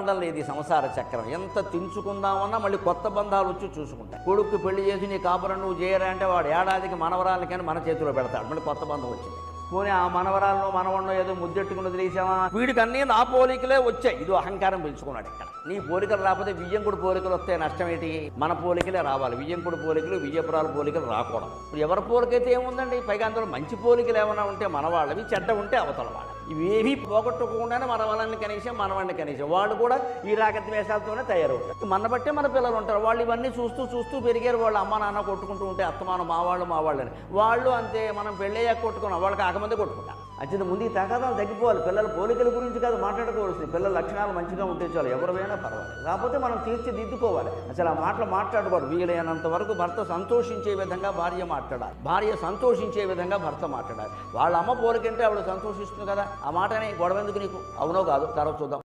కదలడం లేదు ఈ సంసార చక్రం ఎంత తించుకుందామన్నా మళ్ళీ కొత్త బంధాలు వచ్చి చూసుకుంటాయి కొడుకు పెళ్లి చేసి నీ కాపురం నువ్వు చేయరా అంటే వాడు ఏడాదికి మనవరాలకని మన చేతిలో పెడతాడు మళ్ళీ కొత్త బంధం వచ్చింది పోనీ ఆ మనవరాలను మనవన్నో ఏదో ముద్దెట్టుకుని వదిలేసామా వీడికి అన్నీ నా పోలికలే వచ్చాయి ఇది అహంకారం పెంచుకున్నాడు ఇక్కడ నీ పోలికలు రాకపోతే వియ్యంకుడు పోలికలు వస్తే నష్టం ఏంటి మన పోలికలే రావాలి వియ్యంకుడు పోలికలు విజయపురాల పోలికలు రాకూడదు ఇప్పుడు ఎవరి పోలికైతే ఏముందండి పైగా అందులో మంచి పోలికలు ఏమైనా ఉంటే మన వాళ్ళవి చెడ్డ ఉంటే అవతల వాళ్ళ ఇవేమీ పోగొట్టుకోకుండానే మన వాళ్ళని కనీసం మనవాడిని కనీసం వాళ్ళు కూడా ఈ రాగతి వేషాలతోనే తయారవుతారు మన బట్టే మన పిల్లలు ఉంటారు వాళ్ళు ఇవన్నీ చూస్తూ చూస్తూ పెరిగారు వాళ్ళు అమ్మ నాన్న కొట్టుకుంటూ ఉంటే అత్తమానం మా వాళ్ళు మా వాళ్ళని వాళ్ళు అంతే మనం పెళ్ళయ్యాక కొట్టుకున్నాం వాళ్ళు కాకముందే కొట్టుకుంటాం అంచేత ముందు ఈ తగాదాలు తగ్గిపోవాలి పిల్లల పోలికల గురించి కాదు మాట్లాడుకోవాల్సింది పిల్లల లక్షణాలు మంచిగా ఉంటే చాలు ఎవరివైనా పర్వాలేదు కాకపోతే మనం తీర్చిదిద్దుకోవాలి అసలు ఆ మాటలు మాట్లాడకూడదు వీలైనంత వరకు భర్త సంతోషించే విధంగా భార్య మాట్లాడాలి భార్య సంతోషించే విధంగా భర్త మాట్లాడాలి వాళ్ళ అమ్మ పోలికంటే ఆవిడ సంతోషిస్తుంది కదా ఆ మాటనే గొడవ ఎందుకు నీకు అవునో కాదు తర్వాత చూద్దాం